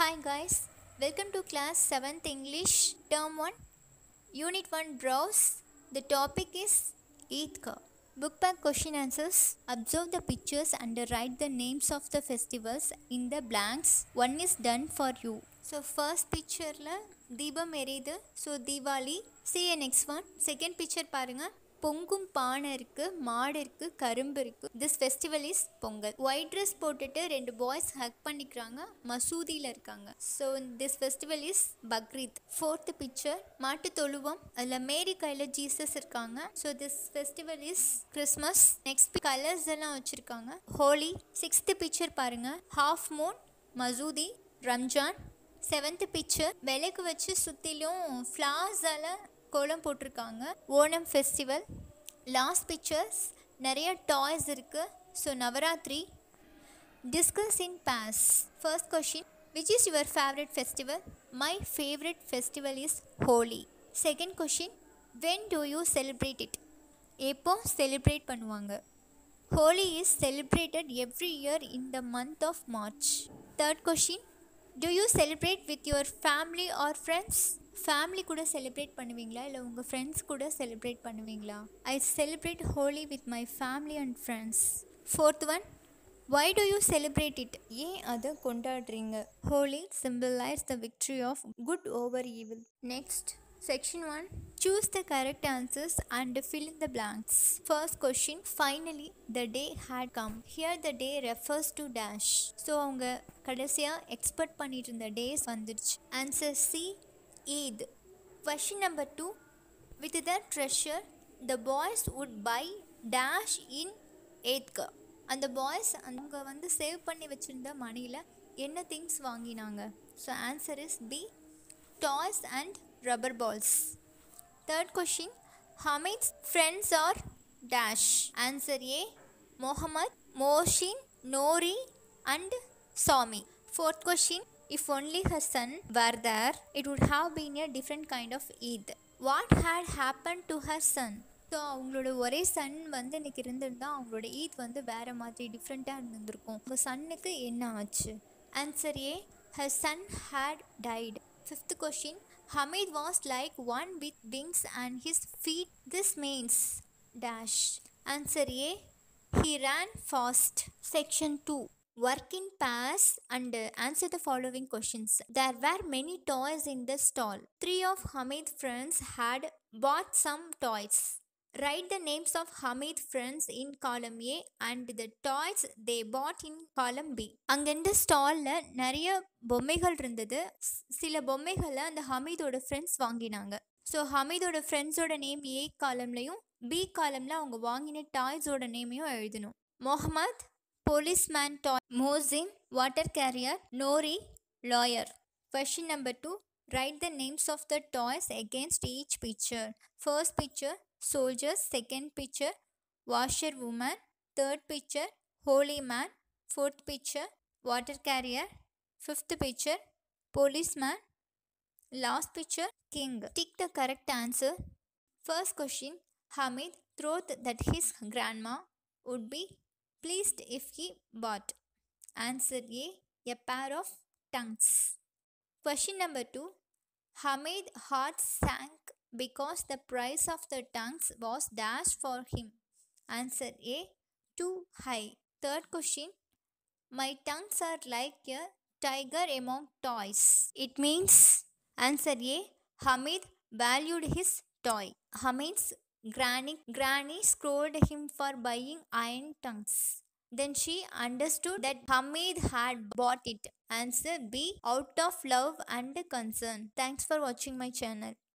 Hi guys, welcome to class 7th English term 1 unit 1 browse. The topic is Eidgah. Book back question answers. Observe the pictures and write the names of the festivals in the blanks. One is done for you. So first pictureல தீபம் எரியுது so Deepavali see a next one second picture பாருங்க பொங்கும் பானை இருக்கு மாடு இருக்கு கரும்பு இருக்கு this festival is Pongal white dress போட்டுட்டு ரெண்டு பாய்ஸ் ஹக் பண்ணிக்கிறாங்க மசூதியில் இருக்காங்க so this festival is Bakrid fourth picture மாட்டு தொழுவம் அதில் மேரி கையில் ஜீசஸ் இருக்காங்க so this festival is Christmas next colours எல்லாம் வச்சுருக்காங்க ஹோலி சிக்ஸ்த் பிக்சர் பாருங்க ஹாஃப் மூன் மசூதி ரம்ஜான் செவன்த் பிக்சர் விளக்கு வச்சு சுற்றிலும் ஃப்ளார்ஸால் கோலம் போட்டிருக்காங்க ஓணம் ஃபெஸ்டிவல் லாஸ்ட் பிக்சர்ஸ் நிறைய டாய்ஸ் இருக்குது so Navaratri discuss in pairs first question which is your favourite festival my favourite festival is Holi second question when do you celebrate it எப்போ செலிப்ரேட் பண்ணுவாங்க Holi is celebrated every year in the month of March third question do you celebrate with your family or friends family கூட celebrate பண்ணுவீங்களா இல்லை உங்கள் friends கூட celebrate பண்ணுவீங்களா I celebrate Holi with my family and friends fourth one why do you celebrate it ஏன் அதை கொண்டாடுறீங்க Holi symbolizes the victory of good over evil next section one choose the correct answers and fill in the blanks first question finally the day had come here the day refers to dash so அவங்க கடைசியாக expect பண்ணிட்டு இருந்த days வந்துடுச்சு answer C Eid question number two with the treasure the boys would by dash in Eidgah அந்த boys அவங்க வந்து save பண்ணி வச்சுருந்த மணியில் என்ன திங்ஸ் வாங்கினாங்க so answer is B toys and rubber balls. Third question Hamid's friends are dash. Answer A Mohammed, Mohsin, Nori, and Sami. Fourth question If only her son were there, it would have been a different kind of Eid. What had happened to her son? So அவங்களோட ஒரே Sun வந்து இன்னைக்கு இருந்திருந்தா அவங்களோட ஈத் வந்து வேறு மாதிரி டிஃப்ரெண்ட்டாக இருந்திருக்கும் உங்கள் சன்னுக்கு என்ன ஆச்சு answer A her son had died fifth question Hamid was like one with wings and his feet. This means dash. Answer A. He ran fast. Section 2. Work in pairs and answer the following questions. There were many toys in the stall. Three of Hamid's friends had bought some toys. Write the names of Hamid friends in column A and the toys they bought in column B. அங்கே இந்த ஸ்டாலில் நிறைய பொம்மைகள் இருந்தது சில பொம்மைகளை அந்த ஹமீதோட friends வாங்கினாங்க so ஹமீதோட ஃப்ரெண்ட்ஸோட நேம் ஏ காலம்லையும் பி காலமில் அவங்க வாங்கின டாய்ஸோட நேமையும் எழுதணும் Mohammad policeman toy Mohsin water carrier Noori lawyer question number two write the names of the toys against each picture first picture soldiers second picture washer woman third picture holy man fourth picture water carrier fifth picture policeman last picture king tick the correct answer first question hamid thought that his grandma would be pleased if he bought answer a a pair of tongues question number 2 hamid heart sank because the price of the tongues was dashed for him. Answer A. Too high. Third question. My tongues are like a tiger among toys. It means answer A. Hamid valued his toy. Hamid's granny, granny scolded him for buying iron tongues. Then she understood that Hamid had bought it. Answer B. Out of love and concern. Thanks for watching my channel.